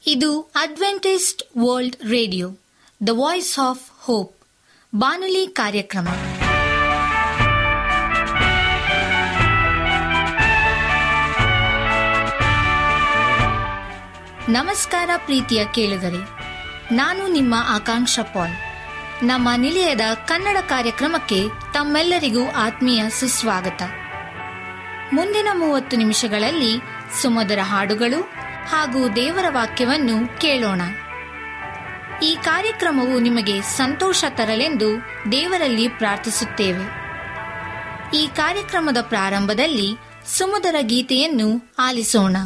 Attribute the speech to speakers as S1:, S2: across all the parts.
S1: ಇದು Adventist world radio the voice of hope ಬಾನುಲಿ ಕಾರ್ಯಕ್ರಮ ನಮಸ್ಕಾರ ಪ್ರೀತಿಯ ಕೇಳುಗರೆ ನಾನು ನಿಮ್ಮ ಆಕಾಂಕ್ಷ ಪಾಲ್ ನಮ್ಮ ನಿಲಯದ ಕನ್ನಡ ಕಾರ್ಯಕ್ರಮಕ್ಕೆ ತಮ್ಮೆಲ್ಲರಿಗೂ ಆತ್ಮೀಯ ಸುಸ್ವಾಗತ ಮುಂದಿನ ಮೂವತ್ತು ನಿಮಿಷಗಳಲ್ಲಿ ಸುಮಧುರ ಹಾಡುಗಳು ಹಾಗೂ ದೇವರ ವಾಕ್ಯವನ್ನು ಕೇಳೋಣ ಈ ಕಾರ್ಯಕ್ರಮವು ನಿಮಗೆ ಸಂತೋಷ ತರಲೆಂದು ದೇವರಲ್ಲಿ ಪ್ರಾರ್ಥಿಸುತ್ತೇವೆ ಈ ಕಾರ್ಯಕ್ರಮದ ಪ್ರಾರಂಭದಲ್ಲಿ ಸುಮಧುರ ಗೀತೆಯನ್ನು ಆಲಿಸೋಣ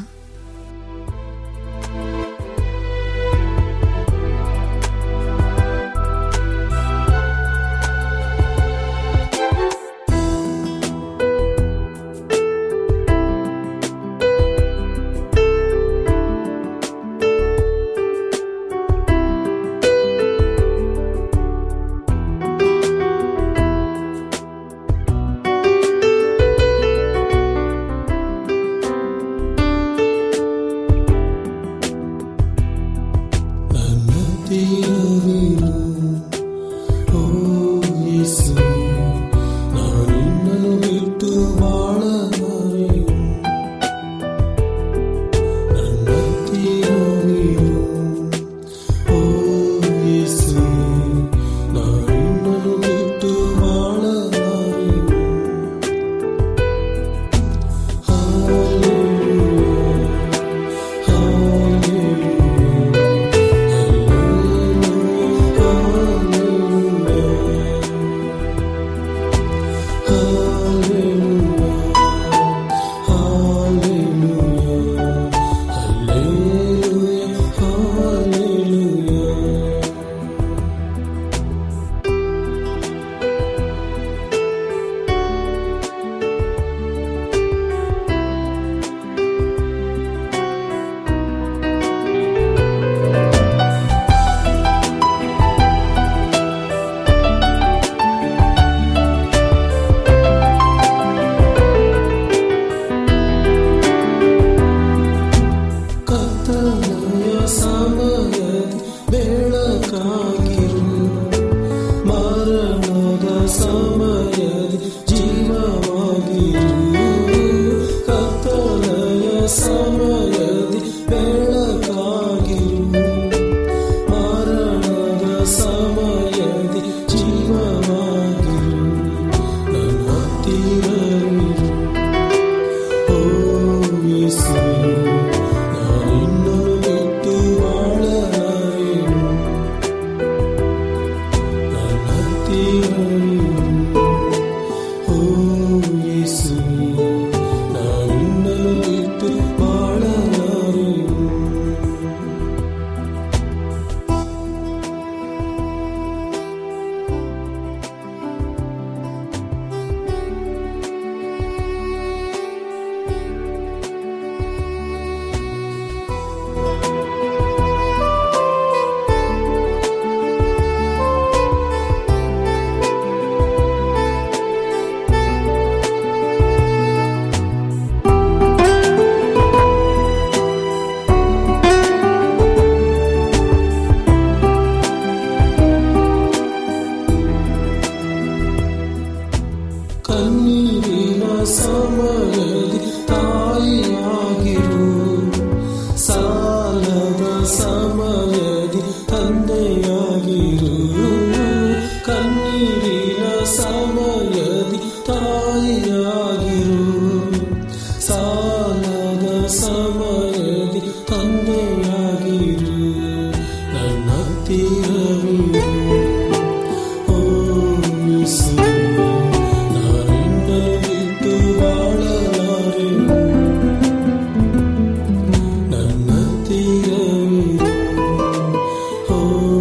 S2: Oh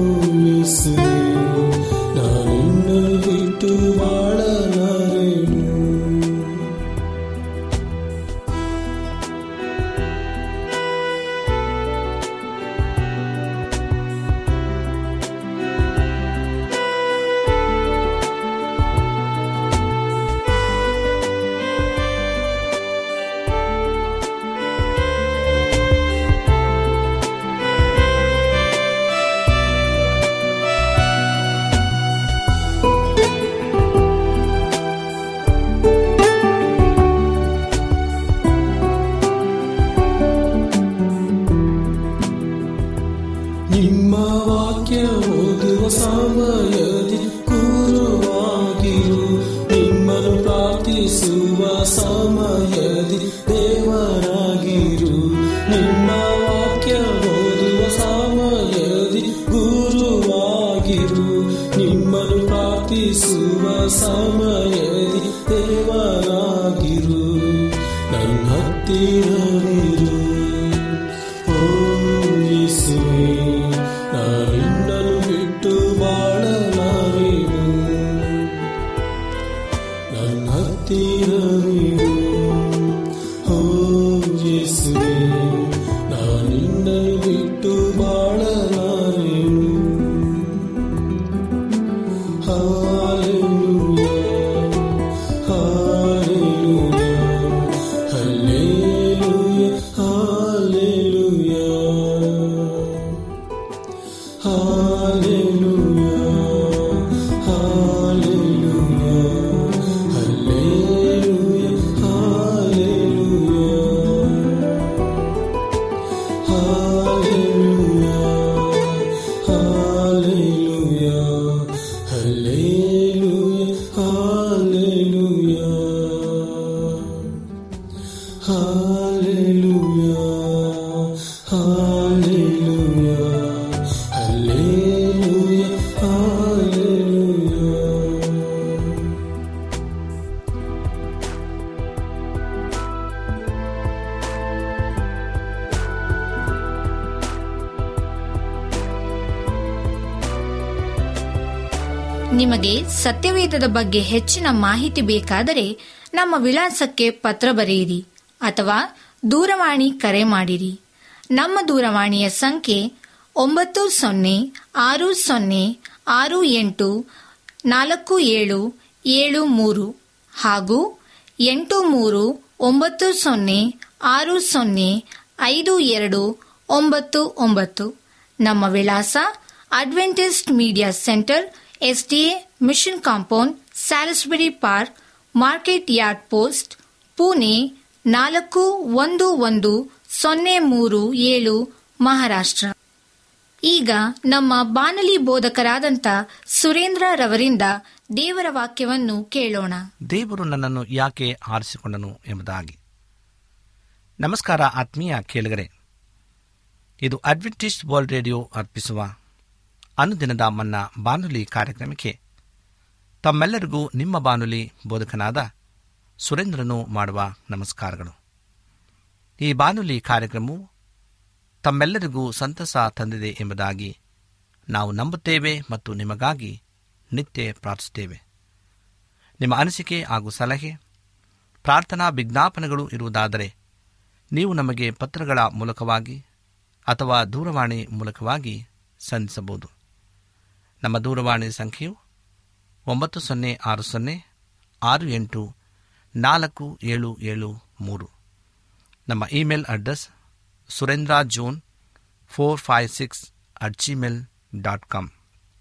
S2: ನಿಮ್ಮ ವಾಕ್ಯ ಓದುವ ಸಮಯದಿ ಗುರುವಾಗಿರು ನಿಮ್ಮನ್ನು ಪ್ರಾರ್ಥಿಸುವ ಸಮಯದಿ ದೇವರಾಗಿರು ನಿಮ್ಮ ವಾಕ್ಯ ಓದುವ ಸಮಯದಿ ಗುರುವಾಗಿರು ನಿಮ್ಮನ್ನು ಪ್ರಾರ್ಥಿಸುವ ಸಮಯದಿ ದೇವರಾಗಿರು ನನ್ನ ಹತ್ತಿರವಿರು ಓ ಯೇಸುವೇ ನಾನಿನ್ನನು ಬಿಟ್ಟು ಬಾಳಲಾರೆನು ನನ್ನ ಹತ್ತಿರವಿರು ಓ ಯೇಸುವೇ ನಾನಿನ್ನನು ಬಿಟ್ಟು ಬಾಳಲಾರೆನು Hallelujah, hallelujah, hallelujah, hallelujah, hallelujah, hallelujah, hallelujah, hallelujah. Hallelujah, hallelujah, hallelujah. Hallelujah, hallelujah, hallelujah, hallelujah.
S1: ನಿಮಗೆ ಸತ್ಯವೇದದ ಬಗ್ಗೆ ಹೆಚ್ಚಿನ ಮಾಹಿತಿ ಬೇಕಾದರೆ ನಮ್ಮ ವಿಳಾಸಕ್ಕೆ ಪತ್ರ ಬರೆಯಿರಿ ಅಥವಾ ದೂರವಾಣಿ ಕರೆ ಮಾಡಿರಿ ನಮ್ಮ ದೂರವಾಣಿಯ ಸಂಖ್ಯೆ ಒಂಬತ್ತು ಸೊನ್ನೆ ಆರು ಸೊನ್ನೆ ಆರು ಎಂಟು ನಾಲ್ಕು ಏಳು ಏಳು ಮೂರು ಹಾಗೂ ಎಂಟು ಮೂರು ಒಂಬತ್ತು ಸೊನ್ನೆ ಆರು ಸೊನ್ನೆ ಐದು ಎರಡು ಒಂಬತ್ತು ಒಂಬತ್ತು ನಮ್ಮ ವಿಳಾಸ Adventist media centre SDA mission compound Salisbury park market yard post Pune ನಾಲ್ಕು ಒಂದು ಒಂದು ಸೊನ್ನೆ ಮೂರು ಏಳು ಮಹಾರಾಷ್ಟ್ರ ಈಗ ನಮ್ಮ ಬಾನಲಿ ಬೋಧಕರಾದಂಥ ಸುರೇಂದ್ರ ರವರಿಂದ ದೇವರ ವಾಕ್ಯವನ್ನು ಕೇಳೋಣ
S3: ದೇವರು ನನ್ನನ್ನು ಯಾಕೆ ಆರಿಸಿಕೊಂಡನು ಎಂಬುದಾಗಿ ನಮಸ್ಕಾರ ಆತ್ಮೀಯ ಕೇಳುಗರೆ ಇದು ಅಡ್ವೆಂಟಿಸ್ಟ್ ವರ್ಲ್ಡ್ ರೇಡಿಯೋ ಅರ್ಪಿಸುವ ಅನುದಿನದ ಮನ್ನ ಬಾನುಲಿ ಕಾರ್ಯಕ್ರಮಕ್ಕೆ ತಮ್ಮೆಲ್ಲರಿಗೂ ನಿಮ್ಮ ಬಾನುಲಿ ಬೋಧಕನಾದ ಸುರೇಂದ್ರನು ಮಾಡುವ ನಮಸ್ಕಾರಗಳು ಈ ಬಾನುಲಿ ಕಾರ್ಯಕ್ರಮವು ತಮ್ಮೆಲ್ಲರಿಗೂ ಸಂತಸ ತಂದಿದೆ ಎಂಬುದಾಗಿ ನಾವು ನಂಬುತ್ತೇವೆ ಮತ್ತು ನಿಮಗಾಗಿ ನಿತ್ಯ ಪ್ರಾರ್ಥಿಸುತ್ತೇವೆ ನಿಮ್ಮ ಅನಿಸಿಕೆ ಹಾಗೂ ಸಲಹೆ ಪ್ರಾರ್ಥನಾ ವಿಜ್ಞಾಪನೆಗಳು ಇರುವುದಾದರೆ ನೀವು ನಮಗೆ ಪತ್ರಗಳ ಮೂಲಕವಾಗಿ ಅಥವಾ ದೂರವಾಣಿ ಮೂಲಕವಾಗಿ ಸಂಧಿಸಬಹುದು ನಮ್ಮ ದೂರವಾಣಿ ಸಂಖ್ಯೆಯು ಒಂಬತ್ತು ಸೊನ್ನೆ ಆರು ಸೊನ್ನೆ ಆರು ಎಂಟು ನಾಲ್ಕು ಏಳು ಏಳು ಮೂರು ನಮ್ಮ email address Surendra zone four five six at Gmail dot com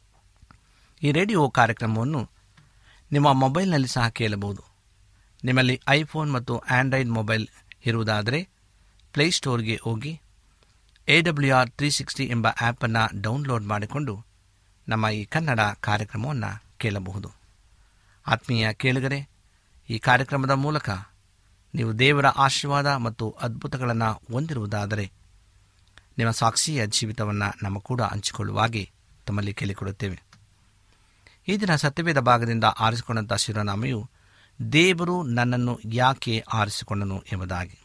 S3: ಈ ರೇಡಿಯೋ ಕಾರ್ಯಕ್ರಮವನ್ನು ನಿಮ್ಮ ಮೊಬೈಲ್ನಲ್ಲಿ ಸಹ ಕೇಳಬಹುದು ನಿಮ್ಮಲ್ಲಿ ಐಫೋನ್ ಮತ್ತು ಆಂಡ್ರಾಯ್ಡ್ ಮೊಬೈಲ್ ಇರುವುದಾದರೆ ಪ್ಲೇಸ್ಟೋರ್ಗೆ ಹೋಗಿ A W R three sixty ಎಂಬ ಆ್ಯಪನ್ನು ಡೌನ್ಲೋಡ್ ಮಾಡಿಕೊಂಡು ನಮ್ಮ ಈ ಕನ್ನಡ ಕಾರ್ಯಕ್ರಮವನ್ನು ಕೇಳಬಹುದು ಆತ್ಮೀಯ ಕೇಳುಗರೆ ಈ ಕಾರ್ಯಕ್ರಮದ ಮೂಲಕ ನೀವು ದೇವರ ಆಶೀರ್ವಾದ ಮತ್ತು ಅದ್ಭುತಗಳನ್ನು ಹೊಂದಿರುವುದಾದರೆ ನಿಮ್ಮ ಸಾಕ್ಷಿಯ ಜೀವಿತವನ್ನು ನಮ್ಮ ಕೂಡ ಹಂಚಿಕೊಳ್ಳುವಾಗೆ ತಮ್ಮಲ್ಲಿ ಕೇಳಿಕೊಡುತ್ತೇವೆ ಈ ದಿನ ಸತ್ಯವೇದ ಭಾಗದಿಂದ ಆರಿಸಿಕೊಂಡಂಥ ಶಿರೋನಾಮೆಯು ದೇವರು ನನ್ನನ್ನು ಯಾಕೆ ಆರಿಸಿಕೊಂಡನು ಎಂಬುದಾಗಿ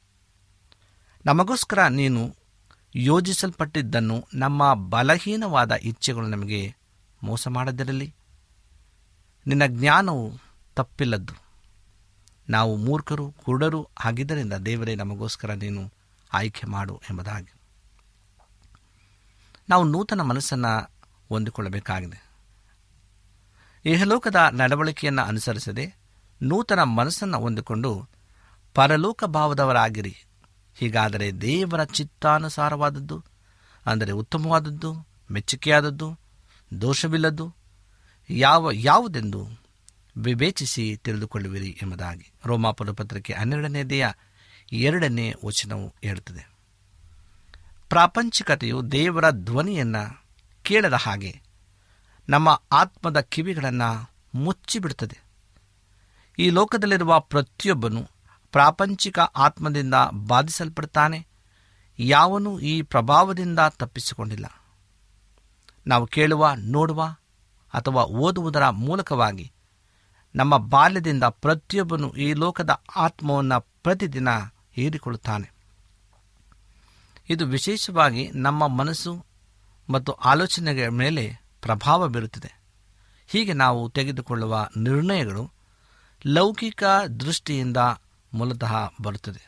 S3: ನಮಗೋಸ್ಕರ ನೀನು ಯೋಜಿಸಲ್ಪಟ್ಟಿದ್ದನ್ನು ನಮ್ಮ ಬಲಹೀನವಾದ ಇಚ್ಛೆಗಳು ನಮಗೆ ಮೋಸ ಮಾಡದಿರಲಿ ನಿನ್ನ ಜ್ಞಾನವು ತಪ್ಪಿಲ್ಲದ್ದು ನಾವು ಮೂರ್ಖರು ಕುರುಡರು ಆಗಿದ್ದರಿಂದ ದೇವರೇ ನಮಗೋಸ್ಕರ ನೀನು ಆಯ್ಕೆ ಮಾಡು ಎಂಬುದಾಗಿ ನಾವು ನೂತನ ಮನಸ್ಸನ್ನು ಹೊಂದಿಕೊಳ್ಳಬೇಕಾಗಿದೆ ಇಹಲೋಕದ ನಡವಳಿಕೆಯನ್ನು ಅನುಸರಿಸದೆ ನೂತನ ಮನಸ್ಸನ್ನು ಹೊಂದಿಕೊಂಡು ಪರಲೋಕ ಭಾವದವರಾಗಿರಿ ಹೀಗಾದರೆ ದೇವರ ಚಿತ್ತಾನುಸಾರವಾದದ್ದು ಅಂದರೆ ಉತ್ತಮವಾದದ್ದು ಮೆಚ್ಚುಗೆಯಾದದ್ದು ದೋಷವಿಲ್ಲದ್ದು ಯಾವ ಯಾವುದೆಂದು ವಿವೇಚಿಸಿ ತಿಳಿದುಕೊಳ್ಳುವಿರಿ ಎಂಬುದಾಗಿ ರೋಮಾಪುರ ಪತ್ರಿಕೆ ಹನ್ನೆರಡನೇದೆಯ ಎರಡನೇ ವಚನವು ಹೇಳುತ್ತದೆ ಪ್ರಾಪಂಚಿಕತೆಯು ದೇವರ ಧ್ವನಿಯನ್ನು ಕೇಳದ ಹಾಗೆ ನಮ್ಮ ಆತ್ಮದ ಕಿವಿಗಳನ್ನು ಮುಚ್ಚಿಬಿಡುತ್ತದೆ ಈ ಲೋಕದಲ್ಲಿರುವ ಪ್ರತಿಯೊಬ್ಬನು ಪ್ರಾಪಂಚಿಕ ಆತ್ಮದಿಂದ ಬಾಧಿಸಲ್ಪಡುತ್ತಾನೆ ಯಾವನೂ ಈ ಪ್ರಭಾವದಿಂದ ತಪ್ಪಿಸಿಕೊಂಡಿಲ್ಲ ನಾವು ಕೇಳುವ ನೋಡುವ ಅಥವಾ ಓದುವುದರ ಮೂಲಕವಾಗಿ ನಮ್ಮ ಬಾಲ್ಯದಿಂದ ಪ್ರತಿಯೊಬ್ಬನು ಈ ಲೋಕದ ಆತ್ಮವನ್ನು ಪ್ರತಿದಿನ ಹೀರಿಕೊಳ್ಳುತ್ತಾನೆ ಇದು ವಿಶೇಷವಾಗಿ ನಮ್ಮ ಮನಸ್ಸು ಮತ್ತು ಆಲೋಚನೆಗಳ ಮೇಲೆ ಪ್ರಭಾವ ಬೀರುತ್ತದೆ ಹೀಗೆ ನಾವು ತೆಗೆದುಕೊಳ್ಳುವ ನಿರ್ಣಯಗಳು ಲೌಕಿಕ ದೃಷ್ಟಿಯಿಂದ ಮೂಲತಃ ಬರುತ್ತದೆ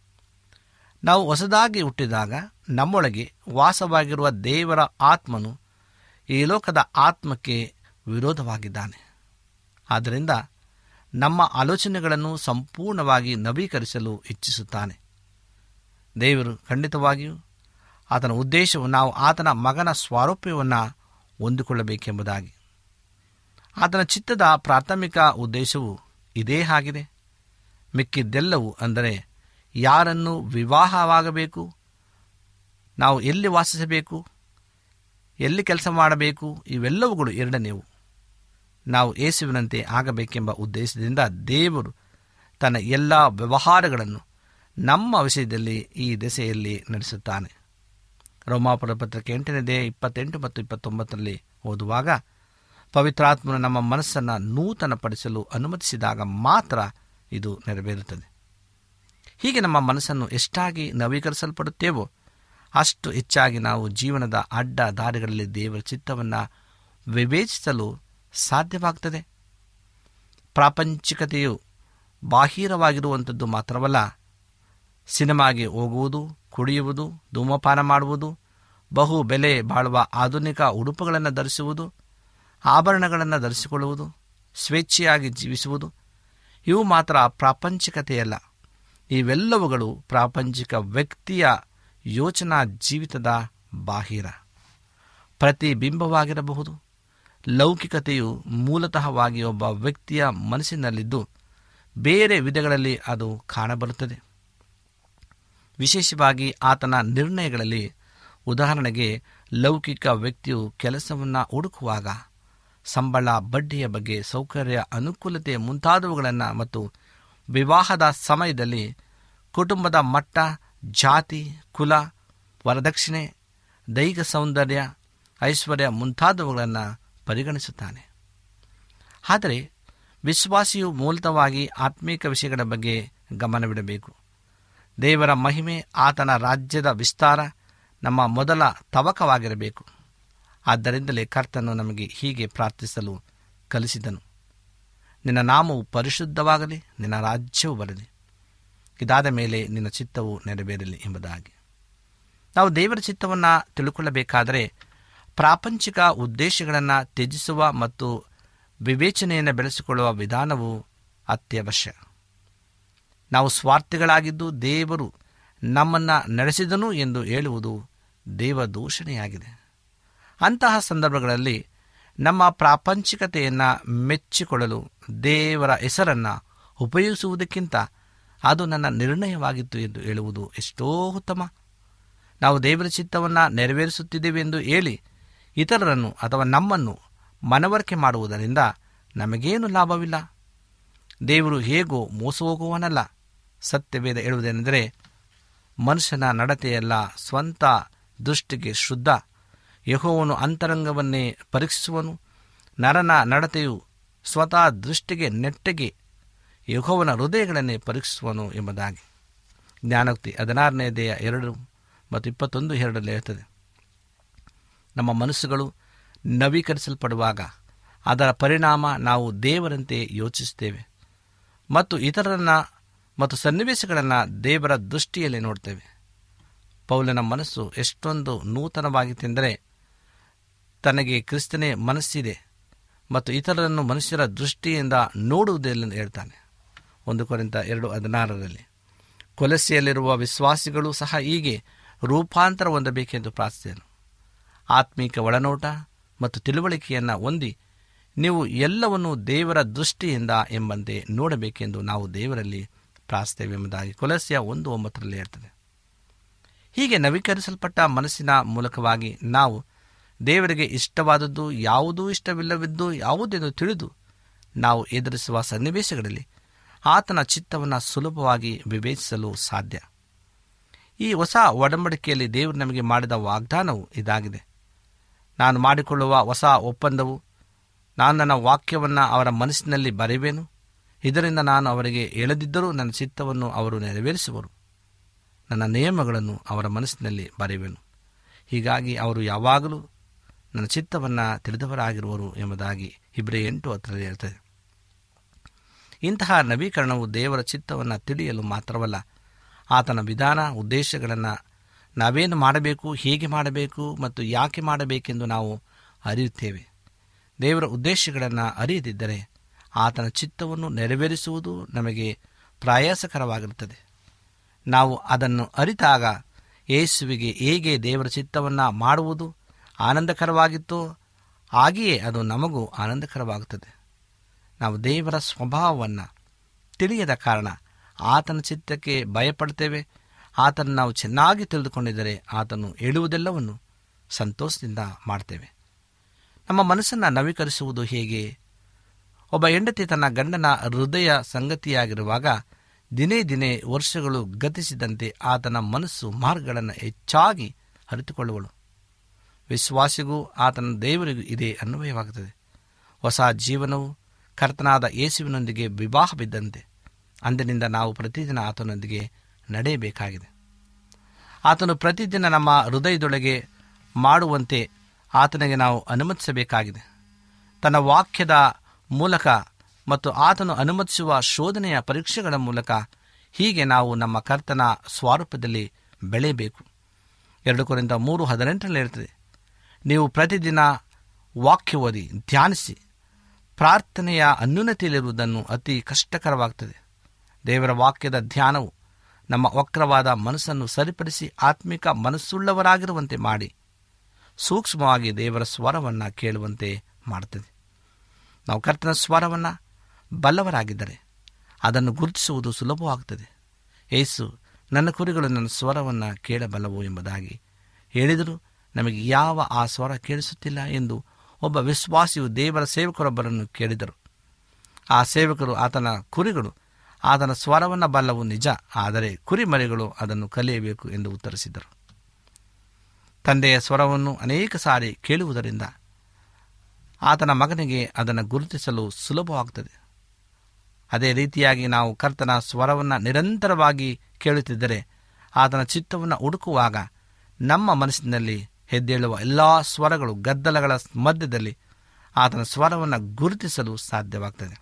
S3: ನಾವು ಹೊಸದಾಗಿ ಹುಟ್ಟಿದಾಗ ನಮ್ಮೊಳಗೆ ವಾಸವಾಗಿರುವ ದೇವರ ಆತ್ಮನು ಈ ಲೋಕದ ಆತ್ಮಕ್ಕೆ ವಿರೋಧವಾಗಿದ್ದಾನೆ ಆದ್ದರಿಂದ ನಮ್ಮ ಆಲೋಚನೆಗಳನ್ನು ಸಂಪೂರ್ಣವಾಗಿ ನವೀಕರಿಸಲು ಇಚ್ಛಿಸುತ್ತಾನೆ ದೇವರು ಖಂಡಿತವಾಗಿಯೂ ಆತನ ಉದ್ದೇಶವು ನಾವು ಆತನ ಮಗನ ಸ್ವಾರೂಪ್ಯವನ್ನು ಹೊಂದಿಕೊಳ್ಳಬೇಕೆಂಬುದಾಗಿ ಆತನ ಚಿತ್ತದ ಪ್ರಾಥಮಿಕ ಉದ್ದೇಶವು ಇದೇ ಆಗಿದೆ ಮಿಕ್ಕಿದ್ದೆಲ್ಲವೂ ಅಂದರೆ ಯಾರನ್ನು ವಿವಾಹವಾಗಬೇಕು ನಾವು ಎಲ್ಲಿ ವಾಸಿಸಬೇಕು ಎಲ್ಲಿ ಕೆಲಸ ಮಾಡಬೇಕು ಇವೆಲ್ಲವುಗಳು ಎರಡನೇವು ನಾವು ಯೇಸುವಿನಂತೆ ಆಗಬೇಕೆಂಬ ಉದ್ದೇಶದಿಂದ ದೇವರು ತನ್ನ ಎಲ್ಲ ವ್ಯವಹಾರಗಳನ್ನು ನಮ್ಮ ವಿಷಯದಲ್ಲಿ ಈ ದೆಸೆಯಲ್ಲಿ ನಡೆಸುತ್ತಾನೆ ರೋಮಾಪುರ ಪತ್ರಕ್ಕೆ ಎಂಟನೇದೇ ಇಪ್ಪತ್ತೆಂಟು ಮತ್ತು ಇಪ್ಪತ್ತೊಂಬತ್ತರಲ್ಲಿ ಓದುವಾಗ ಪವಿತ್ರಾತ್ಮನು ನಮ್ಮ ಮನಸ್ಸನ್ನು ನೂತನಪಡಿಸಲು ಅನುಮತಿಸಿದಾಗ ಮಾತ್ರ ಇದು ನೆರವೇರುತ್ತದೆ ಹೀಗೆ ನಮ್ಮ ಮನಸ್ಸನ್ನು ಎಷ್ಟಾಗಿ ನವೀಕರಿಸಲ್ಪಡುತ್ತೇವೋ ಅಷ್ಟು ಹೆಚ್ಚಾಗಿ ನಾವು ಜೀವನದ ಅಡ್ಡ ದಾರಿಗಳಲ್ಲಿ ದೇವರ ಚಿತ್ತವನ್ನು ವಿವೇಚಿಸಲು ಸಾಧ್ಯವಾಗುತ್ತದೆ ಪ್ರಾಪಂಚಿಕತೆಯು ಬಾಹಿರವಾಗಿರುವಂಥದ್ದು ಮಾತ್ರವಲ್ಲ ಸಿನಿಮಾಗೆ ಹೋಗುವುದು ಕುಡಿಯುವುದು ಧೂಮಪಾನ ಮಾಡುವುದು ಬಹು ಬೆಲೆ ಬಾಳುವ ಆಧುನಿಕ ಉಡುಪುಗಳನ್ನು ಧರಿಸುವುದು ಆಭರಣಗಳನ್ನು ಧರಿಸಿಕೊಳ್ಳುವುದು ಸ್ವೇಚ್ಛೆಯಾಗಿ ಜೀವಿಸುವುದು ಇವು ಮಾತ್ರ ಪ್ರಾಪಂಚಿಕತೆಯಲ್ಲ ಇವೆಲ್ಲವುಗಳು ಪ್ರಾಪಂಚಿಕ ವ್ಯಕ್ತಿಯ ಯೋಚನಾ ಜೀವಿತದ ಬಾಹಿರ ಪ್ರತಿಬಿಂಬವಾಗಿರಬಹುದು ಲೌಕಿಕತೆಯು ಮೂಲತಃವಾಗಿ ಒಬ್ಬ ವ್ಯಕ್ತಿಯ ಮನಸ್ಸಿನಲ್ಲಿದ್ದು ಬೇರೆ ವಿಧಗಳಲ್ಲಿ ಅದು ಕಾಣಬರುತ್ತದೆ ವಿಶೇಷವಾಗಿ ಆತನ ನಿರ್ಣಯಗಳಲ್ಲಿ ಉದಾಹರಣೆಗೆ ಲೌಕಿಕ ವ್ಯಕ್ತಿಯು ಕೆಲಸವನ್ನು ಹುಡುಕುವಾಗ ಸಂಬಳ ಬಡ್ಡಿಯ ಬಗ್ಗೆ ಸೌಕರ್ಯ ಅನುಕೂಲತೆ ಮುಂತಾದವುಗಳನ್ನು ಮತ್ತು ವಿವಾಹದ ಸಮಯದಲ್ಲಿ ಕುಟುಂಬದ ಮಟ್ಟ ಜಾತಿ ಕುಲ ವರದಕ್ಷಿಣೆ ದೈಹಿಕ ಸೌಂದರ್ಯ ಐಶ್ವರ್ಯ ಮುಂತಾದವುಗಳನ್ನು ಪರಿಗಣಿಸುತ್ತಾನೆ ಆದರೆ ವಿಶ್ವಾಸಿಯು ಮೂಲತಃವಾಗಿ ಆತ್ಮೀಕ ವಿಷಯಗಳ ಬಗ್ಗೆ ಗಮನವಿಡಬೇಕು ದೇವರ ಮಹಿಮೆ ಆತನ ರಾಜ್ಯದ ವಿಸ್ತಾರ ನಮ್ಮ ಮೊದಲ ತವಕವಾಗಿರಬೇಕು ಆದ್ದರಿಂದಲೇ ಕರ್ತನು ನಮಗೆ ಹೀಗೆ ಪ್ರಾರ್ಥಿಸಲು ಕಲಿಸಿದನು ನಿನ್ನ ನಾಮವು ಪರಿಶುದ್ಧವಾಗಲಿ ನಿನ್ನ ರಾಜ್ಯವು ಬರಲಿ ಇದಾದ ಮೇಲೆ ನಿನ್ನ ಚಿತ್ತವು ನೆರವೇರಲಿ ಎಂಬುದಾಗಿ ನಾವು ದೇವರ ಚಿತ್ತವನ್ನು ತಿಳ್ಕೊಳ್ಳಬೇಕಾದರೆ ಪ್ರಾಪಂಚಿಕ ಉದ್ದೇಶಗಳನ್ನು ತ್ಯಜಿಸುವ ಮತ್ತು ವಿವೇಚನೆಯನ್ನು ಬೆಳೆಸಿಕೊಳ್ಳುವ ವಿಧಾನವು ಅತ್ಯವಶ್ಯ ನಾವು ಸ್ವಾರ್ಥಿಗಳಾಗಿದ್ದು ದೇವರು ನಮ್ಮನ್ನು ನಡೆಸಿದನು ಎಂದು ಹೇಳುವುದು ದೇವದೂಷಣೆಯಾಗಿದೆ ಅಂತಹ ಸಂದರ್ಭಗಳಲ್ಲಿ ನಮ್ಮ ಪ್ರಾಪಂಚಿಕತೆಯನ್ನು ಮೆಚ್ಚಿಕೊಳ್ಳಲು ದೇವರ ಹೆಸರನ್ನು ಉಪಯೋಗಿಸುವುದಕ್ಕಿಂತ ಅದು ನನ್ನ ನಿರ್ಣಯವಾಗಿತ್ತು ಎಂದು ಹೇಳುವುದು ಎಷ್ಟೋ ಉತ್ತಮ ನಾವು ದೇವರ ಚಿತ್ತವನ್ನು ನೆರವೇರಿಸುತ್ತಿದ್ದೇವೆ ಎಂದು ಹೇಳಿ ಇತರರನ್ನು ಅಥವಾ ನಮ್ಮನ್ನು ಮನವರಿಕೆ ಮಾಡುವುದರಿಂದ ನಮಗೇನು ಲಾಭವಿಲ್ಲ ದೇವರು ಹೇಗೋ ಮೋಸ ಹೋಗುವನಲ್ಲ ಸತ್ಯವೇದ ಹೇಳುವುದೇನೆಂದರೆ ಮನುಷ್ಯನ ನಡತೆಯೆಲ್ಲ ಸ್ವಂತ ದೃಷ್ಟಿಗೆ ಶುದ್ಧ ಯಹೋವನು ಅಂತರಂಗವನ್ನೇ ಪರೀಕ್ಷಿಸುವನು ನರನ ನಡತೆಯು ಸ್ವತಃ ದೃಷ್ಟಿಗೆ ನೆಟ್ಟಗೆ ಯಹೋವನ ಹೃದಯಗಳನ್ನೇ ಪರೀಕ್ಷಿಸುವನು ಎಂಬುದಾಗಿ ಜ್ಞಾನೋಕ್ತಿ ಹದಿನಾರನೇ ದೇಹ ಎರಡು ಮತ್ತು ಇಪ್ಪತ್ತೊಂದು ಎರಡರಲ್ಲಿ ಹೇಳ್ತದೆ ನಮ್ಮ ಮನಸ್ಸುಗಳು ನವೀಕರಿಸಲ್ಪಡುವಾಗ ಅದರ ಪರಿಣಾಮ ನಾವು ದೇವರಂತೆ ಯೋಚಿಸುತ್ತೇವೆ ಮತ್ತು ಇತರರನ್ನ ಮತ್ತು ಸನ್ನಿವೇಶಗಳನ್ನು ದೇವರ ದೃಷ್ಟಿಯಲ್ಲಿ ನೋಡ್ತೇವೆ ಪೌಲನ ಮನಸ್ಸು ಎಷ್ಟೊಂದು ನೂತನವಾಗಿತ್ತೆಂದರೆ ತನಗೆ ಕ್ರಿಸ್ತನೇ ಮನಸ್ಸಿದೆ ಮತ್ತು ಇತರರನ್ನು ಮನುಷ್ಯರ ದೃಷ್ಟಿಯಿಂದ ನೋಡುವುದಿಲ್ಲ ಹೇಳ್ತಾನೆ ಒಂದು ಕೊರಿಂತ ಎರಡು ಹದಿನಾರರಲ್ಲಿ ಕೊಲಸೆಯಲ್ಲಿರುವ ವಿಶ್ವಾಸಿಗಳು ಸಹ ಹೀಗೆ ರೂಪಾಂತರ ಹೊಂದಬೇಕೆಂದು ಪ್ರಾರ್ಥಿಸಿದನು ಆತ್ಮೀಕ ಒಳನೋಟ ಮತ್ತು ತಿಳುವಳಿಕೆಯನ್ನು ಹೊಂದಿ ನೀವು ಎಲ್ಲವನ್ನೂ ದೇವರ ದೃಷ್ಟಿಯಿಂದ ಎಂಬಂತೆ ನೋಡಬೇಕೆಂದು ನಾವು ದೇವರಲ್ಲಿ ಪ್ರಾರ್ಥಿಸ್ತೇವೆ ಎಂಬುದಾಗಿ ಕೊಲಸೆಯ ಒಂದು ಒಂಬತ್ತರಲ್ಲಿ ಹೇಳ್ತದೆ ಹೀಗೆ ನವೀಕರಿಸಲ್ಪಟ್ಟ ಮನಸ್ಸಿನ ಮೂಲಕವಾಗಿ ನಾವು ದೇವರಿಗೆ ಇಷ್ಟವಾದದ್ದು ಯಾವುದೂ ಇಷ್ಟವಿಲ್ಲವಿದ್ದು ಯಾವುದೆಂದು ತಿಳಿದು ನಾವು ಎದುರಿಸುವ ಸನ್ನಿವೇಶಗಳಲ್ಲಿ ಆತನ ಚಿತ್ತವನ್ನು ಸುಲಭವಾಗಿ ವಿವೇಚಿಸಲು ಸಾಧ್ಯ ಈ ಹೊಸ ಒಡಂಬಡಿಕೆಯಲ್ಲಿ ದೇವರು ನಮಗೆ ಮಾಡಿದ ವಾಗ್ದಾನವು ಇದಾಗಿದೆ ನಾನು ಮಾಡಿಕೊಳ್ಳುವ ಹೊಸ ಒಪ್ಪಂದವು ನಾನು ನನ್ನ ವಾಕ್ಯವನ್ನು ಅವರ ಮನಸ್ಸಿನಲ್ಲಿ ಬರೆಯುವೆನು ಇದರಿಂದ ನಾನು ಅವರಿಗೆ ಹೇಳದಿದ್ದರೂ ನನ್ನ ಚಿತ್ತವನ್ನು ಅವರು ನೆರವೇರಿಸುವರು ನನ್ನ ನಿಯಮಗಳನ್ನು ಅವರ ಮನಸ್ಸಿನಲ್ಲಿ ಬರೆಯುವೆನು ಹೀಗಾಗಿ ಅವರು ಯಾವಾಗಲೂ ನನ್ನ ಚಿತ್ತವನ್ನು ತಿಳಿದವರಾಗಿರುವರು ಎಂಬುದಾಗಿ ಇಬ್ಬರೇ ಎಂಟು ಹತ್ತರಲ್ಲಿ ಹೇಳ್ತದೆ ಇಂತಹ ನವೀಕರಣವು ದೇವರ ಚಿತ್ತವನ್ನು ತಿಳಿಯಲು ಮಾತ್ರವಲ್ಲ ಆತನ ವಿಧಾನ ಉದ್ದೇಶಗಳನ್ನು ನಾವೇನು ಮಾಡಬೇಕು ಹೇಗೆ ಮಾಡಬೇಕು ಮತ್ತು ಯಾಕೆ ಮಾಡಬೇಕೆಂದು ನಾವು ಅರಿಯುತ್ತೇವೆ ದೇವರ ಉದ್ದೇಶಗಳನ್ನು ಅರಿಯದಿದ್ದರೆ ಆತನ ಚಿತ್ತವನ್ನು ನೆರವೇರಿಸುವುದು ನಮಗೆ ಪ್ರಯಾಸಕರವಾಗಿರುತ್ತದೆ ನಾವು ಅದನ್ನು ಅರಿತಾಗ ಯೇಸುವಿಗೆ ಹೇಗೆ ದೇವರ ಚಿತ್ತವನ್ನು ಮಾಡುವುದು ಆನಂದಕರವಾಗಿತ್ತೋ ಹಾಗೆಯೇ ಅದು ನಮಗೂ ಆನಂದಕರವಾಗುತ್ತದೆ ನಾವು ದೇವರ ಸ್ವಭಾವವನ್ನು ತಿಳಿಯದ ಕಾರಣ ಆತನ ಚಿತ್ತಕ್ಕೆ ಭಯಪಡ್ತೇವೆ ಆತನ ನಾವು ಚೆನ್ನಾಗಿ ತಿಳಿದುಕೊಂಡಿದ್ದರೆ ಆತನು ಹೇಳುವುದೆಲ್ಲವನ್ನು ಸಂತೋಷದಿಂದ ಮಾಡ್ತೇವೆ ನಮ್ಮ ಮನಸ್ಸನ್ನು ನವೀಕರಿಸುವುದು ಹೇಗೆ ಒಬ್ಬ ಹೆಂಡತಿ ತನ್ನ ಗಂಡನ ಹೃದಯ ಸಂಗತಿಯಾಗಿರುವಾಗ ದಿನೇ ದಿನೇ ವರ್ಷಗಳು ಗತಿಸಿದಂತೆ ಆತನ ಮನಸ್ಸು ಮಾರ್ಗಗಳನ್ನು ಹೆಚ್ಚಾಗಿ ಅರಿತುಕೊಳ್ಳುವಳು ವಿಶ್ವಾಸಿಗೂ ಆತನ ದೇವರಿಗೂ ಇದೇ ಅನ್ವಯವಾಗುತ್ತದೆ ಹೊಸ ಜೀವನವು ಕರ್ತನಾದ ಯೇಸುವಿನೊಂದಿಗೆ ವಿವಾಹ ಬಿದ್ದಂತೆ ಅಂದಿನಿಂದ ನಾವು ಪ್ರತಿದಿನ ಆತನೊಂದಿಗೆ ನಡೆಯಬೇಕಾಗಿದೆ ಆತನು ಪ್ರತಿದಿನ ನಮ್ಮ ಹೃದಯದೊಳಗೆ ಮಾಡುವಂತೆ ಆತನಿಗೆ ನಾವು ಅನುಮತಿಸಬೇಕಾಗಿದೆ ತನ್ನ ವಾಕ್ಯದ ಮೂಲಕ ಮತ್ತು ಆತನು ಅನುಮತಿಸುವ ಶೋಧನೆಯ ಪರೀಕ್ಷೆಗಳ ಮೂಲಕ ಹೀಗೆ ನಾವು ನಮ್ಮ ಕರ್ತನ ಸ್ವರೂಪದಲ್ಲಿ ಬೆಳೆಯಬೇಕು ಎರಡು ಕೊರಿಂದ ಮೂರು ಹದಿನೆಂಟರಲ್ಲಿ ಇರ್ತದೆ ನೀವು ಪ್ರತಿದಿನ ವಾಕ್ಯ ಓದಿ ಧ್ಯಾನಿಸಿ ಪ್ರಾರ್ಥನೆಯ ಅನ್ಯೂನತೆಯಲ್ಲಿರುವುದನ್ನು ಅತಿ ಕಷ್ಟಕರವಾಗುತ್ತದೆ ದೇವರ ವಾಕ್ಯದ ಧ್ಯಾನವು ನಮ್ಮ ವಕ್ರವಾದ ಮನಸ್ಸನ್ನು ಸರಿಪಡಿಸಿ ಆತ್ಮಿಕ ಮನಸ್ಸುಳ್ಳವರಾಗಿರುವಂತೆ ಮಾಡಿ ಸೂಕ್ಷ್ಮವಾಗಿ ದೇವರ ಸ್ವರವನ್ನು ಕೇಳುವಂತೆ ಮಾಡುತ್ತದೆ ನಾವು ಕರ್ತನ ಸ್ವರವನ್ನು ಬಲ್ಲವರಾಗಿದ್ದರೆ ಅದನ್ನು ಗುರುತಿಸುವುದು ಸುಲಭವಾಗುತ್ತದೆ ಏಸು ನನ್ನ ಕುರಿಗಳು ನನ್ನ ಸ್ವರವನ್ನು ಕೇಳಬಲ್ಲವು ಎಂಬುದಾಗಿ ಹೇಳಿದರೂ ನಮಗೆ ಯಾವ ಆ ಸ್ವರ ಕೇಳಿಸುತ್ತಿಲ್ಲ ಎಂದು ಒಬ್ಬ ವಿಶ್ವಾಸಿಯು ದೇವರ ಸೇವಕರೊಬ್ಬರನ್ನು ಕೇಳಿದರು ಆ ಸೇವಕರು ಆತನ ಕುರಿಗಳು ಆತನ ಸ್ವರವನ್ನು ಬಲ್ಲವು ನಿಜ ಆದರೆ ಕುರಿಮರಿಗಳು ಅದನ್ನು ಕಲಿಯಬೇಕು ಎಂದು ಉತ್ತರಿಸಿದರು ತಂದೆಯ ಸ್ವರವನ್ನು ಅನೇಕ ಸಾರಿ ಕೇಳುವುದರಿಂದ ಆತನ ಮಗನಿಗೆ ಅದನ್ನು ಗುರುತಿಸಲು ಸುಲಭವಾಗುತ್ತದೆ ಅದೇ ರೀತಿಯಾಗಿ ನಾವು ಕರ್ತನ ಸ್ವರವನ್ನು ನಿರಂತರವಾಗಿ ಕೇಳುತ್ತಿದ್ದರೆ ಆತನ ಚಿತ್ತವನ್ನು ಹುಡುಕುವಾಗ ನಮ್ಮ ಮನಸ್ಸಿನಲ್ಲಿ ಎದ್ದೇಳುವ ಎಲ್ಲ ಸ್ವರಗಳು ಗದ್ದಲಗಳ ಮಧ್ಯದಲ್ಲಿ ಆತನ ಸ್ವರವನ್ನು ಗುರುತಿಸಲು ಸಾಧ್ಯವಾಗ್ತದೆ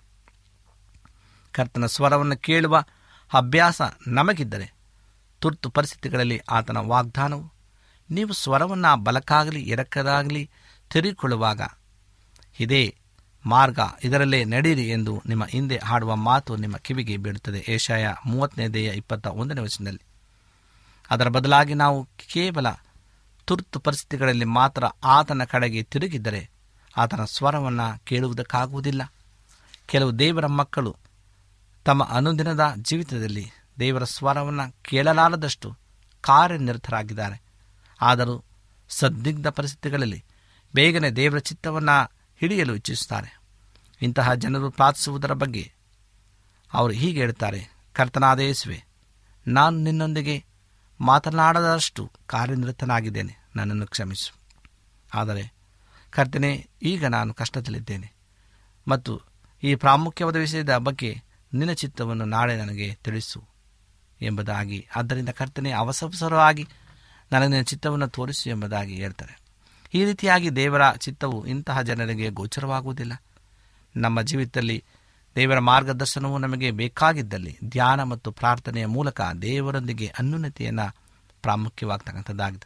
S3: ಕರ್ತನ ಸ್ವರವನ್ನು ಕೇಳುವ ಅಭ್ಯಾಸ ನಮಗಿದ್ದರೆ ತುರ್ತು ಪರಿಸ್ಥಿತಿಗಳಲ್ಲಿ ಆತನ ವಾಗ್ದಾನವು ನೀವು ಸ್ವರವನ್ನು ಬಲಕ್ಕಾಗಲಿ ಎಡಕ್ಕದಾಗಲಿ ತೆರೆದುಕೊಳ್ಳುವಾಗ ಇದೇ ಮಾರ್ಗ ಇದರಲ್ಲೇ ನಡೀರಿ ಎಂದು ನಿಮ್ಮ ಹಿಂದೆ ಹಾಡುವ ಮಾತು ನಿಮ್ಮ ಕಿವಿಗೆ ಬೀಳುತ್ತದೆ ಏಷಾಯ ಮೂವತ್ತನೇ ದೇಯ ಇಪ್ಪತ್ತ ಒಂದನೇ ವಚನದಲ್ಲಿ ಅದರ ಬದಲಾಗಿ ನಾವು ಕೇವಲ ತುರ್ತು ಪರಿಸ್ಥಿತಿಗಳಲ್ಲಿ ಮಾತ್ರ ಆತನ ಕಡೆಗೆ ತಿರುಗಿದ್ದರೆ ಆತನ ಸ್ವರವನ್ನು ಕೇಳುವುದಕ್ಕಾಗುವುದಿಲ್ಲ ಕೆಲವು ದೇವರ ಮಕ್ಕಳು ತಮ್ಮ ಅನುದಿನದ ಜೀವಿತದಲ್ಲಿ ದೇವರ ಸ್ವರವನ್ನು ಕೇಳಲಾರದಷ್ಟು ಕಾರ್ಯನಿರತರಾಗಿದ್ದಾರೆ ಆದರೂ ಸದ್ದಿಗ್ಧ ಪರಿಸ್ಥಿತಿಗಳಲ್ಲಿ ಬೇಗನೆ ದೇವರ ಚಿತ್ತವನ್ನು ಹಿಡಿಯಲು ಇಚ್ಛಿಸುತ್ತಾರೆ ಇಂತಹ ಜನರು ಪ್ರಾರ್ಥಿಸುವುದರ ಬಗ್ಗೆ ಅವರು ಹೀಗೆ ಹೇಳ್ತಾರೆ ಕರ್ತನಾದ ಯೇಸುವೆ ನಾನು ನಿನ್ನೊಂದಿಗೆ ಮಾತನಾಡದಷ್ಟು ಕಾರ್ಯನಿರತನಾಗಿದ್ದೇನೆ ನನ್ನನ್ನು ಕ್ಷಮಿಸು ಆದರೆ ಕರ್ತನೆ ಈಗ ನಾನು ಕಷ್ಟದಲ್ಲಿದ್ದೇನೆ ಮತ್ತು ಈ ಪ್ರಾಮುಖ್ಯವಾದ ವಿಷಯದ ಬಗ್ಗೆ ನಿನ್ನ ಚಿತ್ತವನ್ನು ನಾಳೆ ನನಗೆ ತಿಳಿಸು ಎಂಬುದಾಗಿ ಆದ್ದರಿಂದ ಕರ್ತನೆ ಅವಸರವಾಗಿ ನನಗೆ ನಿನ್ನ ಚಿತ್ತವನ್ನು ತೋರಿಸು ಎಂಬುದಾಗಿ ಹೇಳ್ತಾರೆ ಈ ರೀತಿಯಾಗಿ ದೇವರ ಚಿತ್ತವು ಇಂತಹ ಜನರಿಗೆ ಗೋಚರವಾಗುವುದಿಲ್ಲ ನಮ್ಮ ಜೀವಿತದಲ್ಲಿ ದೇವರ ಮಾರ್ಗದರ್ಶನವು ನಮಗೆ ಬೇಕಾಗಿದ್ದಲ್ಲಿ ಧ್ಯಾನ ಮತ್ತು ಪ್ರಾರ್ಥನೆಯ ಮೂಲಕ ದೇವರೊಂದಿಗೆ ಅನ್ಯೂನತೆಯನ್ನು ಪ್ರಾಮುಖ್ಯವಾಗ್ತಕ್ಕಂಥದ್ದಾಗಿದೆ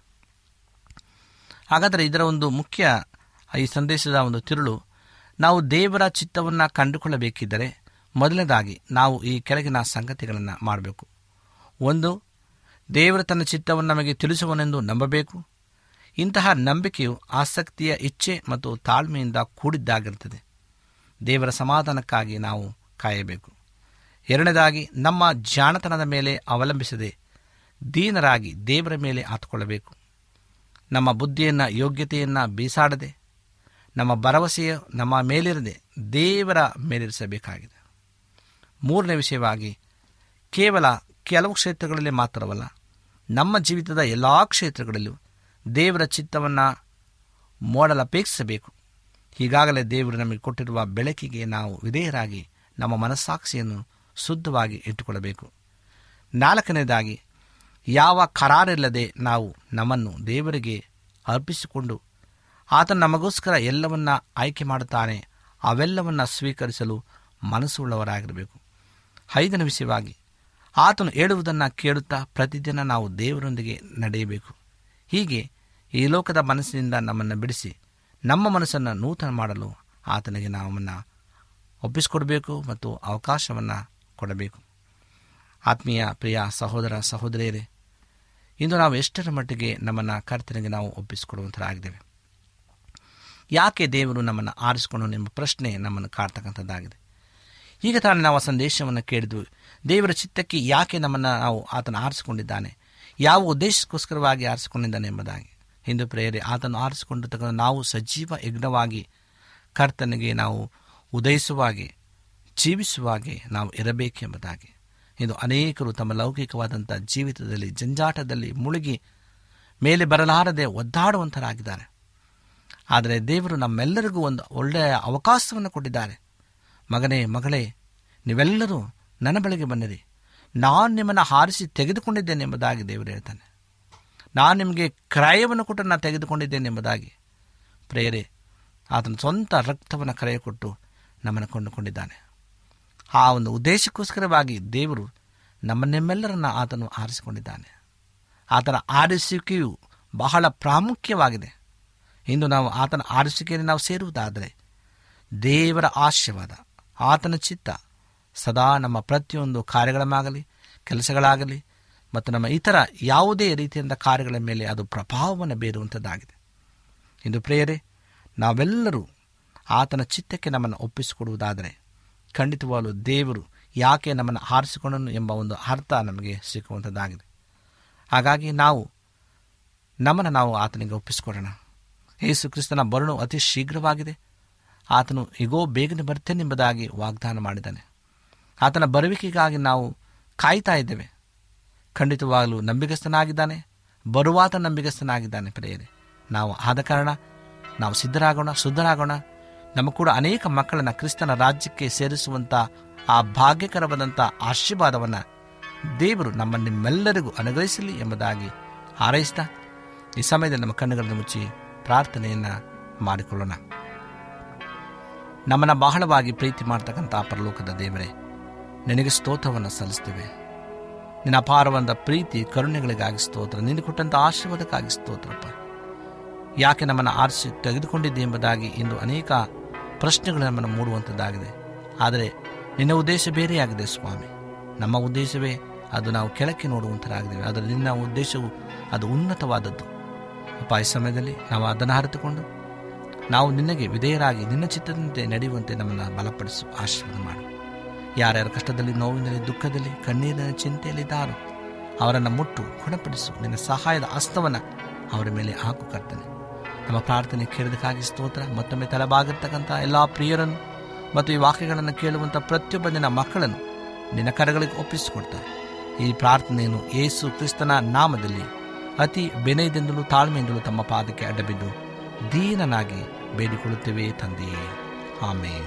S3: ಹಾಗಾದರೆ ಇದರ ಒಂದು ಮುಖ್ಯ ಈ ಸಂದೇಶದ ಒಂದು ತಿರುಳು ನಾವು ದೇವರ ಚಿತ್ತವನ್ನು ಕಂಡುಕೊಳ್ಳಬೇಕಿದ್ದರೆ ಮೊದಲನೇದಾಗಿ ನಾವು ಈ ಕೆಳಗಿನ ಸಂಗತಿಗಳನ್ನು ಮಾಡಬೇಕು ಒಂದು ದೇವರು ತನ್ನ ಚಿತ್ತವನ್ನು ನಮಗೆ ತಿಳಿಸುವನೆಂದು ನಂಬಬೇಕು ಇಂತಹ ನಂಬಿಕೆಯು ಆಸಕ್ತಿಯ ಇಚ್ಛೆ ಮತ್ತು ತಾಳ್ಮೆಯಿಂದ ಕೂಡಿದ್ದಾಗಿರುತ್ತದೆ ದೇವರ ಸಮಾಧಾನಕ್ಕಾಗಿ ನಾವು ಕಾಯಬೇಕು ಎರಡನೇದಾಗಿ ನಮ್ಮ ಜಾಣತನದ ಮೇಲೆ ಅವಲಂಬಿಸದೆ ದೀನರಾಗಿ ದೇವರ ಮೇಲೆ ಆತುಕೊಳ್ಳಬೇಕು ನಮ್ಮ ಬುದ್ಧಿಯನ್ನು ಯೋಗ್ಯತೆಯನ್ನು ಬೀಸಾಡದೆ ನಮ್ಮ ಭರವಸೆಯ ನಮ್ಮ ಮೇಲಿರದೆ ದೇವರ ಮೇಲಿರಿಸಬೇಕಾಗಿದೆ ಮೂರನೇ ವಿಷಯವಾಗಿ ಕೇವಲ ಕೆಲವು ಕ್ಷೇತ್ರಗಳಲ್ಲಿ ಮಾತ್ರವಲ್ಲ ನಮ್ಮ ಜೀವಿತದ ಎಲ್ಲ ಕ್ಷೇತ್ರಗಳಲ್ಲೂ ದೇವರ ಚಿತ್ತವನ್ನು ಮಾಡಲಪೇಕ್ಷಿಸಬೇಕು ಈಗಾಗಲೇ ದೇವರು ನಮಗೆ ಕೊಟ್ಟಿರುವ ಬೆಳಕಿಗೆ ನಾವು ವಿಧೇಯರಾಗಿ ನಮ್ಮ ಮನಸ್ಸಾಕ್ಷಿಯನ್ನು ಶುದ್ಧವಾಗಿ ಇಟ್ಟುಕೊಳ್ಳಬೇಕು ನಾಲ್ಕನೇದಾಗಿ ಯಾವ ಕರಾರಿಲ್ಲದೆ ನಾವು ನಮ್ಮನ್ನು ದೇವರಿಗೆ ಅರ್ಪಿಸಿಕೊಂಡು ಆತನು ನಮಗೋಸ್ಕರ ಎಲ್ಲವನ್ನ ಆಯ್ಕೆ ಮಾಡುತ್ತಾನೆ ಅವೆಲ್ಲವನ್ನ ಸ್ವೀಕರಿಸಲು ಮನಸ್ಸುಳ್ಳವರಾಗಿರಬೇಕು ಐದನೇ ವಿಷಯವಾಗಿ ಆತನು ಹೇಳುವುದನ್ನು ಕೇಳುತ್ತಾ ಪ್ರತಿದಿನ ನಾವು ದೇವರೊಂದಿಗೆ ನಡೆಯಬೇಕು ಹೀಗೆ ಈ ಲೋಕದ ಮನಸ್ಸಿನಿಂದ ನಮ್ಮನ್ನು ಬಿಡಿಸಿ ನಮ್ಮ ಮನಸ್ಸನ್ನು ನೂತನ ಮಾಡಲು ಆತನಿಗೆ ನಮ್ಮನ್ನು ಒಪ್ಪಿಸಿಕೊಡಬೇಕು ಮತ್ತು ಅವಕಾಶವನ್ನು ಕೊಡಬೇಕು ಆತ್ಮೀಯ ಪ್ರಿಯ ಸಹೋದರ ಸಹೋದರಿಯರೇ ಇಂದು ನಾವು ಎಷ್ಟರ ಮಟ್ಟಿಗೆ ನಮ್ಮನ್ನು ಕರ್ತನಿಗೆ ನಾವು ಒಪ್ಪಿಸಿಕೊಡುವಂಥರಾಗಿದ್ದೇವೆ ಯಾಕೆ ದೇವರು ನಮ್ಮನ್ನು ಆರಿಸಿಕೊಂಡು ಎಂಬ ಪ್ರಶ್ನೆ ನಮ್ಮನ್ನು ಕಾಡ್ತಕ್ಕಂಥದ್ದಾಗಿದೆ ಈಗ ತಾನೇ ನಾವು ಆ ಸಂದೇಶವನ್ನು ಕೇಳಿದ್ವು ದೇವರ ಚಿತ್ತಕ್ಕೆ ಯಾಕೆ ನಮ್ಮನ್ನು ನಾವು ಆತನ ಆರಿಸಿಕೊಂಡಿದ್ದಾನೆ ಯಾವ ಉದ್ದೇಶಕ್ಕೋಸ್ಕರವಾಗಿ ಆರಿಸಿಕೊಂಡಿದ್ದಾನೆ ಎಂಬುದಾಗಿ ಹಿಂದೂ ಪ್ರೇಯರೆ ಆತನು ಆರಿಸಿಕೊಂಡಿರ್ತಕ್ಕಂಥ ನಾವು ಸಜೀವ ಯಜ್ಞವಾಗಿ ಕರ್ತನಿಗೆ ನಾವು ಉದಯಿಸುವಾಗೆ ಜೀವಿಸುವಾಗೆ ನಾವು ಇರಬೇಕೆಂಬುದಾಗಿ ಇದು ಅನೇಕರು ತಮ್ಮ ಲೌಕಿಕವಾದಂಥ ಜೀವಿತದಲ್ಲಿ ಜಂಜಾಟದಲ್ಲಿ ಮುಳುಗಿ ಮೇಲೆ ಬರಲಾರದೆ ಒದ್ದಾಡುವಂಥರಾಗಿದ್ದಾರೆ ಆದರೆ ದೇವರು ನಮ್ಮೆಲ್ಲರಿಗೂ ಒಂದು ಒಳ್ಳೆಯ ಅವಕಾಶವನ್ನು ಕೊಟ್ಟಿದ್ದಾರೆ ಮಗನೇ ಮಗಳೇ ನೀವೆಲ್ಲರೂ ನನ್ನ ಬಳಿಗೆ ಬನ್ನಿರಿ ನಾನು ನಿಮ್ಮನ್ನು ಹಾರಿಸಿ ತೆಗೆದುಕೊಂಡಿದ್ದೇನೆ ಎಂಬುದಾಗಿ ದೇವರು ಹೇಳ್ತಾನೆ ನಾನು ನಿಮಗೆ ಕ್ರಯವನ್ನು ಕೊಟ್ಟು ನಾನು ತೆಗೆದುಕೊಂಡಿದ್ದೇನೆ ಎಂಬುದಾಗಿ ಪ್ರೇರೆ ಆತನ ಸ್ವಂತ ರಕ್ತವನ್ನು ಕರೆಯ ಕೊಟ್ಟು ನಮ್ಮನ್ನು ಕೊಂಡುಕೊಂಡಿದ್ದಾನೆ ಆ ಒಂದು ಉದ್ದೇಶಕ್ಕೋಸ್ಕರವಾಗಿ ದೇವರು ನಮ್ಮನ್ನೆಮ್ಮೆಲ್ಲರನ್ನ ಆತನು ಆರಿಸಿಕೊಂಡಿದ್ದಾನೆ ಆತನ ಆರಿಸುವಿಕೆಯು ಬಹಳ ಪ್ರಾಮುಖ್ಯವಾಗಿದೆ ಇಂದು ನಾವು ಆತನ ಆರಿಸುವಿಕೆಯಲ್ಲಿ ನಾವು ಸೇರುವುದಾದರೆ ದೇವರ ಆಶೀರ್ವಾದ ಆತನ ಚಿತ್ತ ಸದಾ ನಮ್ಮ ಪ್ರತಿಯೊಂದು ಕಾರ್ಯಗಳನ್ನಾಗಲಿ ಕೆಲಸಗಳಾಗಲಿ ಮತ್ತು ನಮ್ಮ ಇತರ ಯಾವುದೇ ರೀತಿಯಿಂದ ಕಾರ್ಯಗಳ ಮೇಲೆ ಅದು ಪ್ರಭಾವವನ್ನು ಬೀರುವಂಥದ್ದಾಗಿದೆ ಇಂದು ಪ್ರೇಯರೆ ನಾವೆಲ್ಲರೂ ಆತನ ಚಿತ್ತಕ್ಕೆ ನಮ್ಮನ್ನು ಒಪ್ಪಿಸಿಕೊಡುವುದಾದರೆ ಖಂಡಿತವಾಗಲೂ ದೇವರು ಯಾಕೆ ನಮ್ಮನ್ನು ಆರಿಸಿಕೊಂಡನು ಎಂಬ ಒಂದು ಅರ್ಥ ನಮಗೆ ಸಿಕ್ಕುವಂಥದ್ದಾಗಿದೆ ಹಾಗಾಗಿ ನಾವು ನಮ್ಮನ್ನು ನಾವು ಆತನಿಗೆ ಒಪ್ಪಿಸಿಕೊಡೋಣ ಯೇಸು ಕ್ರಿಸ್ತನ ಬರುಣು ಅತಿ ಶೀಘ್ರವಾಗಿದೆ ಆತನು ಈಗೋ ಬೇಗನೆ ಬರ್ತೇನೆಂಬುದಾಗಿ ವಾಗ್ದಾನ ಮಾಡಿದ್ದಾನೆ ಆತನ ಬರುವಿಕೆಗಾಗಿ ನಾವು ಕಾಯ್ತಾ ಇದ್ದೇವೆ ಖಂಡಿತವಾಗಲೂ ನಂಬಿಗಸ್ತನಾಗಿದ್ದಾನೆ ಬರುವಾತ ನಂಬಿಗಸ್ತನಾಗಿದ್ದಾನೆ ಪ್ರೇಯರೆ ನಾವು ಆದ ಕಾರಣ ನಾವು ಸಿದ್ಧರಾಗೋಣ ಶುದ್ಧರಾಗೋಣ ನಮ್ಮ ಕೂಡ ಅನೇಕ ಮಕ್ಕಳನ್ನು ಕ್ರಿಸ್ತನ ರಾಜ್ಯಕ್ಕೆ ಸೇರಿಸುವಂಥ ಆ ಭಾಗ್ಯಕರವಾದಂಥ ಆಶೀರ್ವಾದವನ್ನು ದೇವರು ನಮ್ಮ ನಿಮ್ಮೆಲ್ಲರಿಗೂ ಅನುಗ್ರಹಿಸಲಿ ಎಂಬುದಾಗಿ ಹಾರೈಸಿದ ಈ ಸಮಯದಲ್ಲಿ ನಮ್ಮ ಕಣ್ಣುಗಳನ್ನು ಮುಚ್ಚಿ ಪ್ರಾರ್ಥನೆಯನ್ನು ಮಾಡಿಕೊಳ್ಳೋಣ ನಮ್ಮನ್ನು ಬಹಳವಾಗಿ ಪ್ರೀತಿ ಮಾಡ್ತಕ್ಕಂಥ ಪರಲೋಕದ ದೇವರೇ ನಿನಗೆ ಸ್ತೋತ್ರವನ್ನು ಸಲ್ಲಿಸ್ತೇವೆ ನಿನ್ನ ಅಪಾರವಾದ ಪ್ರೀತಿ ಕರುಣೆಗಳಿಗಾಗಿ ಸ್ತೋತ್ರ ನಿನ್ನ ಕೊಟ್ಟಂಥ ಆಶೀರ್ವಾದಕ್ಕಾಗಿ ಸ್ತೋತ್ರಪ್ಪ ಯಾಕೆ ನಮ್ಮನ್ನು ಆರಿಸಿ ತೆಗೆದುಕೊಂಡಿದ್ದೆ ಎಂಬುದಾಗಿ ಇಂದು ಅನೇಕ ಪ್ರಶ್ನೆಗಳು ನಮ್ಮನ್ನು ಮೂಡುವಂಥದ್ದಾಗಿದೆ ಆದರೆ ನಿನ್ನ ಉದ್ದೇಶ ಬೇರೆಯಾಗಿದೆ ಸ್ವಾಮಿ ನಮ್ಮ ಉದ್ದೇಶವೇ ಅದು ನಾವು ಕೆಳಕ್ಕೆ ನೋಡುವಂಥರಾಗಿದ್ದೇವೆ ಆದರೆ ನಿನ್ನ ಉದ್ದೇಶವು ಅದು ಉನ್ನತವಾದದ್ದು ಅಪ್ಪ ಈ ಸಮಯದಲ್ಲಿ ನಾವು ಅದನ್ನು ಅರಿತುಕೊಂಡು ನಾವು ನಿನಗೆ ವಿಧೇಯರಾಗಿ ನಿನ್ನ ಚಿತ್ತದಂತೆ ನಡೆಯುವಂತೆ ನಮ್ಮನ್ನು ಬಲಪಡಿಸು ಆಶೀರ್ವಾದ ಮಾಡು ಯಾರ್ಯಾರ ಕಷ್ಟದಲ್ಲಿ ನೋವಿನಲ್ಲಿ ದುಃಖದಲ್ಲಿ ಕಣ್ಣೀರಿನ ಚಿಂತೆಯಲ್ಲಿದ್ದಾರೋ ಅವರನ್ನು ಮುಟ್ಟು ಗುಣಪಡಿಸು ನಿನ್ನ ಸಹಾಯದ ಹಸ್ತವನ್ನು ಅವರ ಮೇಲೆ ಹಾಕು ಕರ್ತನೆ ನಮ್ಮ ಪ್ರಾರ್ಥನೆ ಕೇಳಿದಕ್ಕಾಗಿ ಸ್ತೋತ್ರ ಮತ್ತೊಮ್ಮೆ ತಲೆಬಾಗಿರ್ತಕ್ಕಂಥ ಎಲ್ಲ ಪ್ರಿಯರನ್ನು ಮತ್ತು ಈ ವಾಕ್ಯಗಳನ್ನು ಕೇಳುವಂಥ ಪ್ರತಿಯೊಬ್ಬ ನಿನ್ನ ಮಕ್ಕಳನ್ನು ನಿನ್ನ ಕರೆಗಳಿಗೆ ಒಪ್ಪಿಸಿಕೊಡ್ತಾರೆ ಈ ಪ್ರಾರ್ಥನೆಯನ್ನು ಯೇಸು ಕ್ರಿಸ್ತನ ನಾಮದಲ್ಲಿ ಅತಿ ಬೆನೆಯದಿಂದಲೂ ತಾಳ್ಮೆಯಿಂದಲೂ ತಮ್ಮ ಪಾದಕ್ಕೆ ಅಡ್ಡಬಿದ್ದು ದೀನನಾಗಿ ಬೇಡಿಕೊಳ್ಳುತ್ತೇವೆ ತಂದೆಯೇ ಆಮೇಲೆ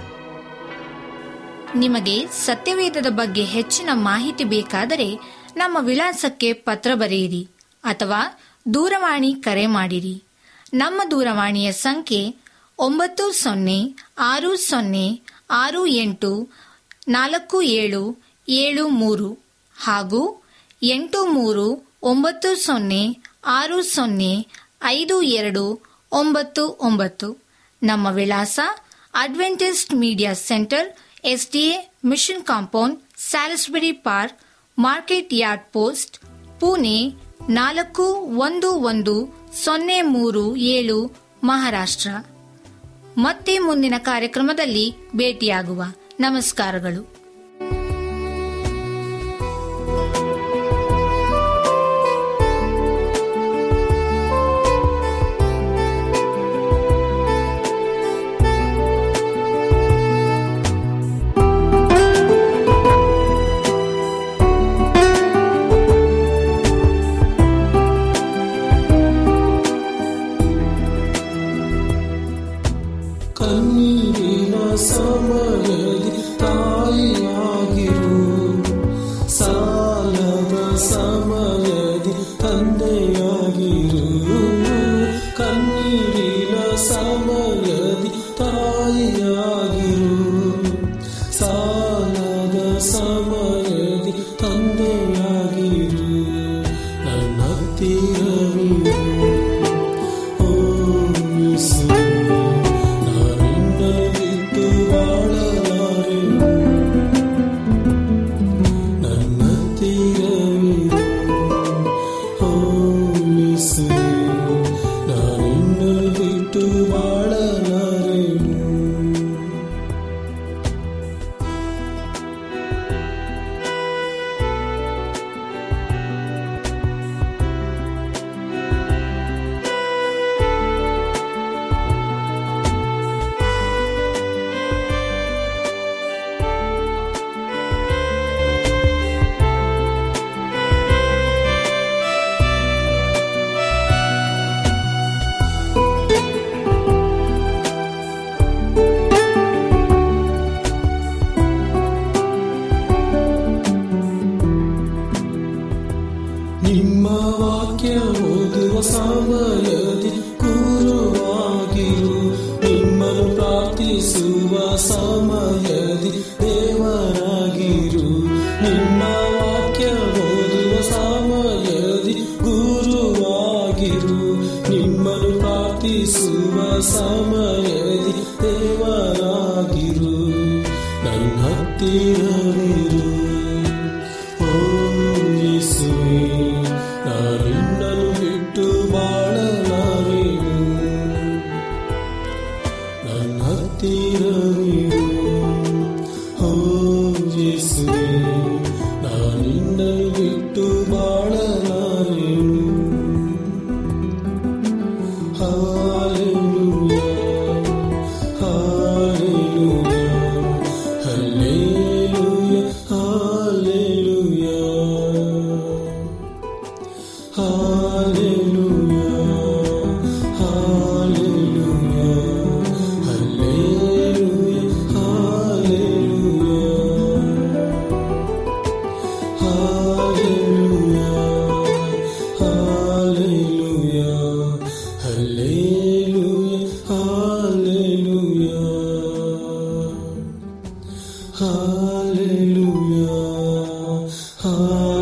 S1: ನಿಮಗೆ ಸತ್ಯವೇದದ ಬಗ್ಗೆ ಹೆಚ್ಚಿನ ಮಾಹಿತಿ ಬೇಕಾದರೆ ನಮ್ಮ ವಿಳಾಸಕ್ಕೆ ಪತ್ರ ಬರೆಯಿರಿ ಅಥವಾ ದೂರವಾಣಿ ಕರೆ ಮಾಡಿರಿ ನಮ್ಮ ದೂರವಾಣಿಯ ಸಂಖ್ಯೆ ಒಂಬತ್ತು ಸೊನ್ನೆ ಆರು ಸೊನ್ನೆ ಆರು ಎಂಟು ನಾಲ್ಕು ಏಳು ಏಳು ಮೂರು ಹಾಗೂ ಎಂಟು ಮೂರು ಒಂಬತ್ತು ಸೊನ್ನೆ ಆರು ಸೊನ್ನೆ ಐದು ಎರಡು ಒಂಬತ್ತು ಒಂಬತ್ತು ನಮ್ಮ ವಿಳಾಸ Adventist media centre SDA mission compound Salisbury park market yard post Pune ನಾಲ್ಕು ಒಂದು ಒಂದು ಸೊನ್ನೆ ಮೂರು ಏಳು ಮಹಾರಾಷ್ಟ್ರ ಮತ್ತೆ ಮುಂದಿನ ಕಾರ್ಯಕ್ರಮದಲ್ಲಿ ಭೇಟಿಯಾಗುವ ನಮಸ್ಕಾರಗಳು
S2: ಸಮಯದಿ ತಾಯಿಯಾಗಿರು ಸಾಲದ ಸಮಯದಿ ತಂದೆಯಾಗಿರು ಕಣ್ಣೀರಿನ ಸಮಯದಿ ತಾಯಿಯಾಗಿರು ಸಾಲದ ಸಮಯದಿ ತಂದೆಯಾಗಿರು ನನ್ನ ಹತ್ತಿರವಿರು ಓ ಯೇಸು, ನಾನಿನ್ನನ್ನು ಬಿಟ್ಟು ಬಾಳಲಾರೆನು. ನನ್ನ ಹತ್ತಿರವಿರು ಓ ಯೇಸು, ನಾನಿನ್ನನ್ನು ಬಿಟ್ಟು ಬಾಳಲಾರೆನು ನಿಮ್ಮ ವಾಕ್ಯ ಓದುವ ಸಮಯದಿ ಗುರುವಾಗಿರು ನಿಮ್ಮನ್ನು ಪ್ರಾರ್ಥಿಸುವ ಸಮಯದಿ ದೇವರಾಗಿರು ನಿಮ್ಮ ವಾಕ್ಯ ಓದುವ ಸಮಯದಿ ಗುರುವಾಗಿರು ನಿಮ್ಮನ್ನು ಪ್ರಾರ್ಥಿಸುವ ಸಮಯದಿ ದೇವರಾಗಿರು ನನ್ನ ಹತ್ತಿರವಿರು ಓ ಯೇಸುವೇ, ನಾನಿನ್ನನ್ನು ಬಿಟ್ಟು ಬಾಳಲಾರೆನು ನನ್ನ ಹತ್ತಿರವಿರು ಓ ಯೇಸುವೇ, ನಾನಿನ್ನನ್ನು ಬಿಟ್ಟು ಬಾಳಲಾರೆನು hallelujah hallelujah hallelujah hallelujah hallelujah hallelujah hallelujah hallelujah hallelujah hallelujah hallelujah Hallelujah. Hallelujah.